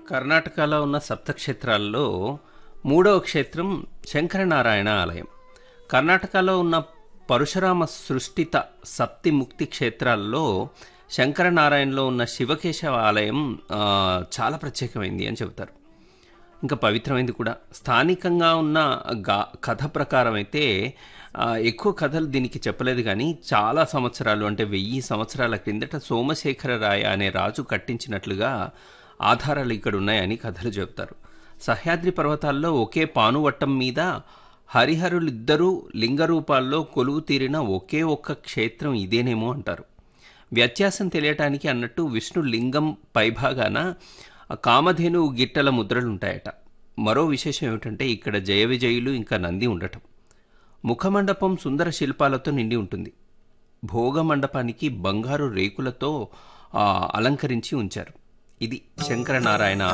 కర్ణాటకలో ఉన్న సప్తక్షేత్రాల్లో మూడవ క్షేత్రం శంకరనారాయణ ఆలయం కర్ణాటకలో ఉన్న పరశురామ సృష్టిత సప్తి ముక్తి క్షేత్రాల్లో శంకరనారాయణలో ఉన్న శివకేశవ ఆలయం ఆ, చాలా ప్రత్యేకమైంది అని చెబుతారు ఇంకా పవిత్రమైంది కూడా స్థానికంగా ఉన్న గా కథ ప్రకారం అయితే ఆ, ఎక్కువ కథలు దీనికి చెప్పలేదు కానీ చాలా సంవత్సరాలు అంటే వెయ్యి సంవత్సరాల క్రిందట సోమశేఖర రాయ అనే రాజు కట్టించినట్లుగా ఆధారాలు ఇక్కడ ఉన్నాయని కథలు చెబుతారు సహ్యాద్రి పర్వతాల్లో ఒకే పానువట్టం మీద హరిహరులిద్దరూ లింగ రూపాల్లో కొలువు తీరిన ఒకే ఒక్క క్షేత్రం ఇదేనేమో అంటారు వ్యత్యాసం తెలియటానికి అన్నట్టు విష్ణు లింగం పైభాగాన ఆ కామధేను గిట్టల ముద్రలు ఉంటాయట మరో విశేషం ఏమిటంటే ఇక్కడ జయ విజయులు ఇంకా నంది ఉండటం ముఖమండపం సుందర శిల్పాలతో నిండి ఉంటుంది భోగ మండపానికి బంగారు రేకులతో ఆ, అలంకరించి ఉంచారు ఇది శంకరనారాయణ